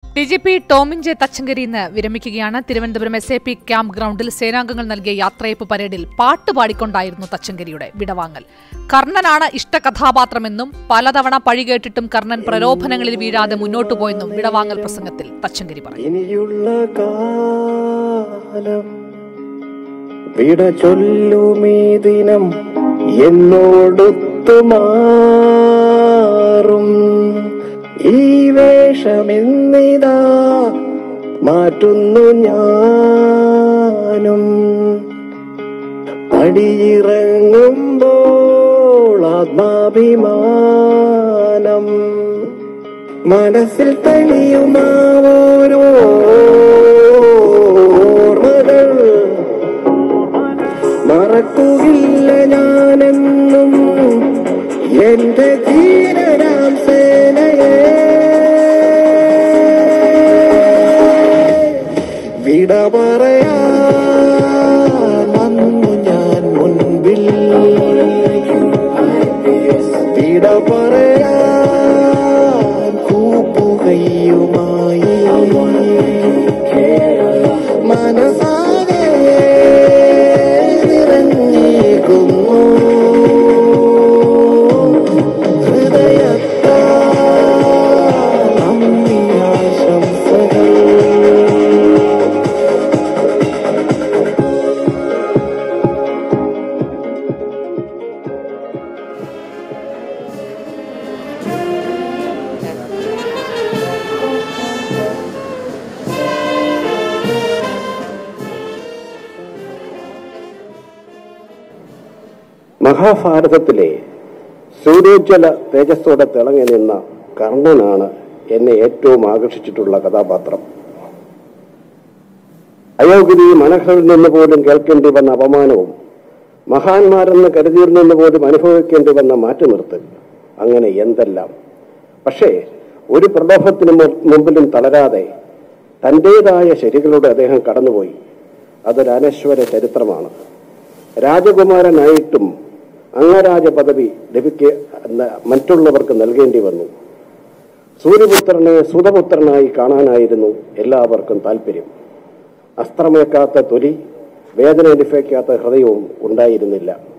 D G P Tomin J Thachankary ഇന്ന് വിരമിക്കുകയാണ് Thiruvananthapuram S A P camp ഗ്രൗണ്ടിൽ സേനാംഗങ്ങൾ നൽകിയ യാത്രയപ്പ് പരേഡിൽ പാട്ട് പാടിക്കൊണ്ടായിരുന്നു തച്ചങ്കരിയുടെ വിടവാങ്ങൽ കർണനാണ് ഇഷ്ട കഥാപാത്രമെന്നും പലതവണ പഴി കേട്ടിട്ടും കർണൻ പ്രലോഭനങ്ങളിൽ വീഴാതെ മുന്നോട്ടു പോയെന്നും വിടവാങ്ങൽ പ്രസംഗത്തിൽ തച്ചങ്കരി പറഞ്ഞു ഇനിയുള്ള കാലം വിട ചൊല്ലുമീ ദിനം എന്നോടൊത്തു മാറും ഈ വേഷമെന്നിതാ മാറ്റുന്നു ഞാനും പടിയിറങ്ങുമ്പോൾ ആത്മാഭിമാനം മനസ്സിൽ തെളിയുമാവോരോ ഓർമ്മകൾ മറക്കുകയില്ല ഞാനെന്നും എന്റെ ധീരരാം സേനയെ വിട പറയാ വന്നു ഞാൻ മുൻപിൽ വിട പറയാൻ കൂപ്പുകയുമായി മനസാകെ നിറഞ്ഞേക്കുന്നു ഹൃദയത്താൽ നന്ദിയാശംസകൾ മഹാഭാരതത്തിലെ സൂര്യോജ്വല തേജസ്സോടെ തിളങ്ങി നിന്ന കർണനാണ് എന്നെ ഏറ്റവും ആകർഷിച്ചിട്ടുള്ള കഥാപാത്രം അയോഗ്യതയും അനർഹരിൽ നിന്ന് പോലും കേൾക്കേണ്ടി വന്ന അപമാനവും മഹാന്മാരെന്ന് കരുതിയിൽ നിന്ന് പോലും അനുഭവിക്കേണ്ടി വന്ന മാറ്റിനിർത്തൽ അങ്ങനെ എന്തെല്ലാം പക്ഷേ ഒരു പ്രലോഭത്തിന് മു- മുമ്പിലും തളരാതെ തന്റേതായ ശരികളുടെ അദ്ദേഹം കടന്നുപോയി അതൊരു അനശ്വര ചരിത്രമാണ് രാജകുമാരനായിട്ടും അംഗരാജ പദവി ലഭിക്ക ന- മറ്റുള്ളവർക്ക് നൽകേണ്ടി വന്നു സൂര്യപുത്രനെ സുതപുത്രനായി കാണാനായിരുന്നു എല്ലാവർക്കും താല്പര്യം അസ്ത്രമേക്കാത്ത തൊലി വേദന അനുഭവിക്കാത്ത ഹൃദയവും ഉണ്ടായിരുന്നില്ല